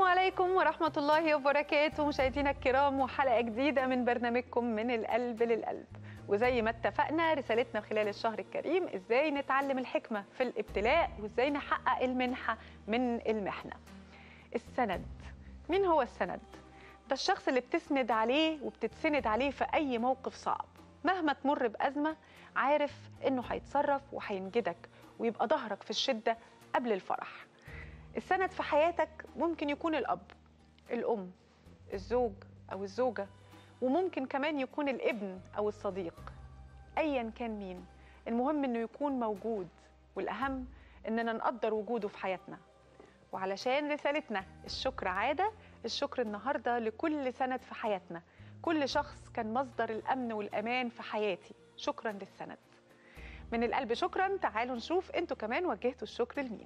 عليكم ورحمة الله وبركاته مشاهدينا الكرام وحلقة جديدة من برنامجكم من القلب للقلب وزي ما اتفقنا رسالتنا خلال الشهر الكريم ازاي نتعلم الحكمة في الابتلاء وازاي نحقق المنحة من المحنة السند مين هو السند؟ ده الشخص اللي بتسند عليه وبتتسند عليه في أي موقف صعب مهما تمر بأزمة عارف إنه هيتصرف وهينجدك ويبقى ظهرك في الشدة قبل الفرح السند في حياتك ممكن يكون الأب الأم الزوج أو الزوجة وممكن كمان يكون الابن أو الصديق أيا كان مين المهم إنه يكون موجود والأهم إننا نقدر وجوده في حياتنا وعلشان رسالتنا الشكر عادة الشكر النهاردة لكل سند في حياتنا كل شخص كان مصدر الأمن والأمان في حياتي شكرا للسند من القلب شكرا تعالوا نشوف انتوا كمان وجهتوا الشكر لمين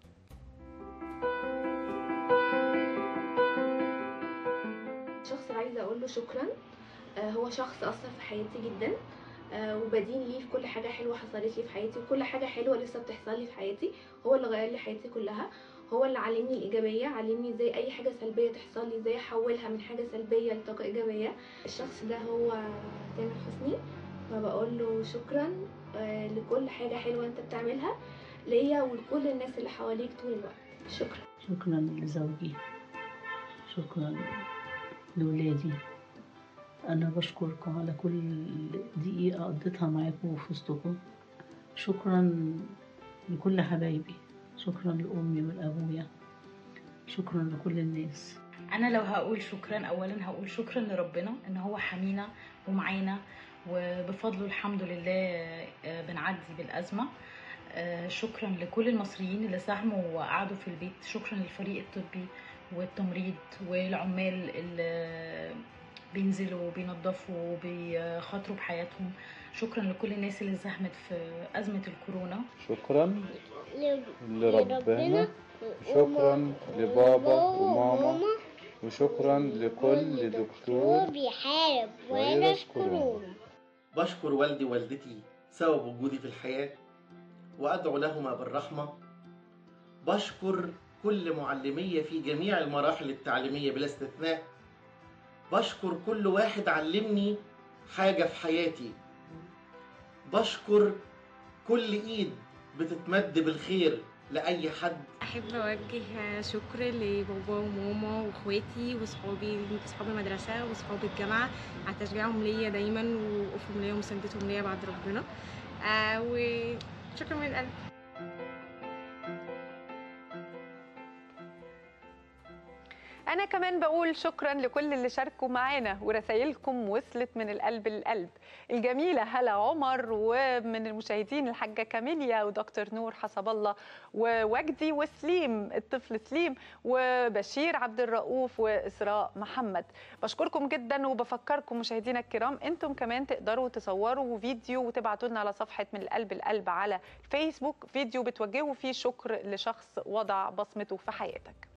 شخص اللي عايزه اقول له شكرا آه، هو شخص اثر في حياتي جدا آه، وبدين ليه في كل حاجه حلوه حصلت لي في حياتي وكل حاجه حلوه لسه بتحصل لي في حياتي هو اللي غير لي حياتي كلها هو اللي علمني الايجابيه علمني ازاي اي حاجه سلبيه تحصل لي ازاي احولها من حاجه سلبيه لطاقه ايجابيه الشخص ده هو تامر حسني فبقول له شكرا آه، لكل حاجه حلوه انت بتعملها ليا ولكل الناس اللي حواليك طول الوقت شكرا شكرا لزوجي شكرا لولادي أنا بشكركم على كل دقيقة قضيتها معاكم وفي وسطكم شكرا لكل حبايبي شكرا لأمي ولأبويا شكرا لكل الناس انا لو هقول شكرا اولا هقول شكرا لربنا ان هو حمينا ومعانا وبفضله الحمد لله آه، بنعدي بالازمه آه، شكرا لكل المصريين اللي ساهموا وقعدوا في البيت شكرا للفريق الطبي والتمريض والعمال اللي بينزلوا وبينظفوا وبيخاطروا بحياتهم شكرا لكل الناس اللي ساهمت في ازمه الكورونا شكرا لربنا شكرا لبابا وماما وشكرا لكل دكتور بيحارب فيروس كورونا بشكر والدي ووالدتي سبب وجودي في الحياة وأدعو لهما بالرحمة بشكر كل معلمية في جميع المراحل التعليمية بلا استثناء بشكر كل واحد علمني حاجة في حياتي بشكر كل إيد بتتمد بالخير لأي حد احب اوجه شكر لبابا وماما واخواتي وصحابي صحاب المدرسه وصحاب الجامعه على تشجيعهم ليا دايما ووقوفهم ليا ومساندتهم ليا بعد ربنا آه وشكرا من القلب أنا كمان بقول شكرا لكل اللي شاركوا معانا ورسايلكم وصلت من القلب للقلب الجميلة هلا عمر ومن المشاهدين الحاجة كاميليا ودكتور نور حسب الله ووجدي وسليم الطفل سليم وبشير عبد الرؤوف وإسراء محمد بشكركم جدا وبفكركم مشاهدينا الكرام انتم كمان تقدروا تصوروا فيديو وتبعتوا لنا على صفحة من القلب القلب على فيسبوك فيديو بتوجهوا فيه شكر لشخص وضع بصمته في حياتك